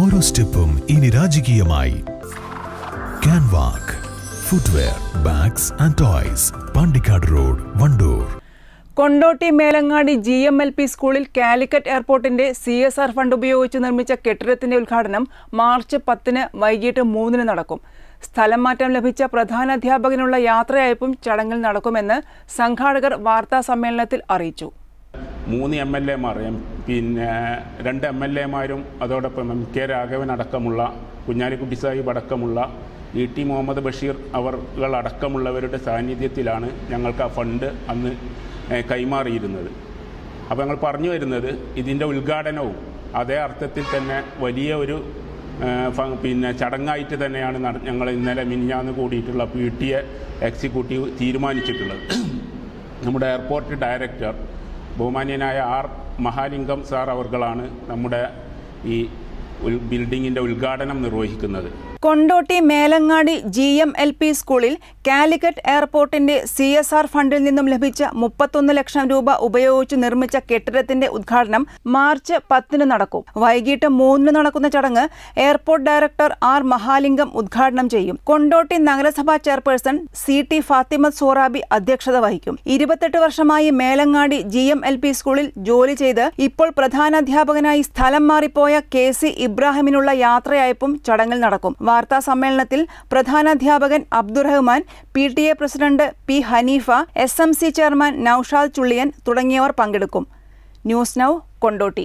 ഓരോ സ്റ്റെപ്പും ഇനി രാജകീയമായി can walk footwear bags and toys Pandikkad road Wandoor Kondotty Melangadi G M L P സ്കൂളിൽ കാലിക്കറ്റ് എയർപോർട്ടിന്റെ സി എസ് ആർ ഫണ്ട് ഉപയോഗിച്ച് നിർമ്മിച്ച കെട്ടിടത്തിന്റെ ഉദ്ഘാടനം മാർച്ച് പത്തിന് വൈകിട്ട് മൂന്നിന് നടക്കും സ്ഥലം മാറ്റം ലഭിച്ച പ്രധാനാധ്യാപകനുള്ള യാത്രയയപ്പും ചടങ്ങിൽ നടക്കുമെന്ന് സംഘാടകർ വാർത്താ സമ്മേളനത്തിൽ അറിയിച്ചു മൂന്ന് എം എൽ എമാർ പിന്നെ രണ്ട് എം എൽ എമാരും അതോടൊപ്പം എം കെ രാഘവൻ അടക്കമുള്ള കുഞ്ഞാലിക്കുട്ടി സാഹിബ് അടക്കമുള്ള ഇ ടി മുഹമ്മദ് ബഷീർ അവർ അടക്കമുള്ളവരുടെ സാന്നിധ്യത്തിലാണ് ഞങ്ങൾക്ക് ആ ഫണ്ട് അന്ന് ഏഹ്, കൈമാറിയിരുന്നത് അപ്പോൾ ഞങ്ങൾ പറഞ്ഞു വരുന്നത് ഇതിൻ്റെ ഉദ്ഘാടനവും അതേ അർത്ഥത്തിൽ തന്നെ വലിയ ഒരു ഏഹ്, ഫ- പിന്നെ ചടങ്ങായിട്ട് തന്നെയാണ് നട- ഞങ്ങൾ ഇന്നലെ മിനിഞ്ഞാന്ന് കൂടിയിട്ടുള്ള പി ടി എ എക്സിക്യൂട്ടീവ് തീരുമാനിച്ചിട്ടുള്ളത് നമ്മുടെ എയർപോർട്ട് ഡയറക്ടർ ബഹുമാന്യനായ ആർ മഹാലിംഗം സാർ അവർകളാണ് നമ്മുടെ ഈ ഉൽ- ബിൽഡിങ്ങിൻ്റെ ഉദ്ഘാടനം നിർവഹിക്കുന്നത് Kondotty Melangadi G M L P സ്കൂളിൽ കാലിക്കറ്റ് എയർപോർട്ടിന്റെ സി എസ് ആർ ഫണ്ടിൽ നിന്നും ലഭിച്ച മുപ്പത്തൊന്ന് ലക്ഷം രൂപ ഉപയോഗിച്ച് നിർമ്മിച്ച കെട്ടിടത്തിന്റെ ഉദ്ഘാടനം മാർച്ച് പത്തിന് നടക്കും വൈകിട്ട് മൂന്നിന് നടക്കുന്ന ചടങ്ങ് എയർപോർട്ട് ഡയറക്ടർ ആർ മഹാലിംഗം ഉദ്ഘാടനം ചെയ്യും കൊണ്ടോട്ടി നഗരസഭാ chairperson C T Fathimath Sorabi അധ്യക്ഷത വഹിക്കും ഇരുപത്തെട്ട് വർഷമായി Melangadi G M L P സ്കൂളിൽ ജോലി ചെയ്ത് ഇപ്പോൾ പ്രധാനാധ്യാപകനായി സ്ഥലം മാറിപ്പോയ കെ സി ഇബ്രാഹിമിനുള്ള യാത്രയയപ്പും ചടങ്ങിൽ നടക്കും വാർത്താ സമ്മേളനത്തിൽ പ്രധാനാധ്യാപകൻ Abdurahman P T A president P Haneefa S M C chairman Naushad Chulliyan തുടങ്ങിയവർ പങ്കെടുക്കും ന്യൂസ് നൗ കൊണ്ടോട്ടി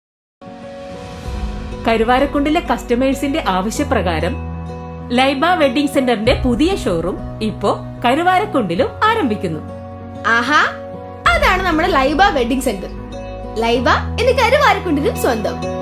കരുവാരക്കുണ്ടിലെ കസ്റ്റമേഴ്സിന്റെ ആവശ്യപ്രകാരം ലൈബ വെഡിംഗ് സെന്ററിന്റെ പുതിയ ഷോറൂം ഇപ്പോ കരുവാരക്കുണ്ടിലും ആരംഭിക്കുന്നു ആഹാ അതാണ് നമ്മുടെ ലൈബ വെഡിങ് സെന്റർ ലൈബ എന്ന് കരുവാരക്കുണ്ടിനും സ്വന്തം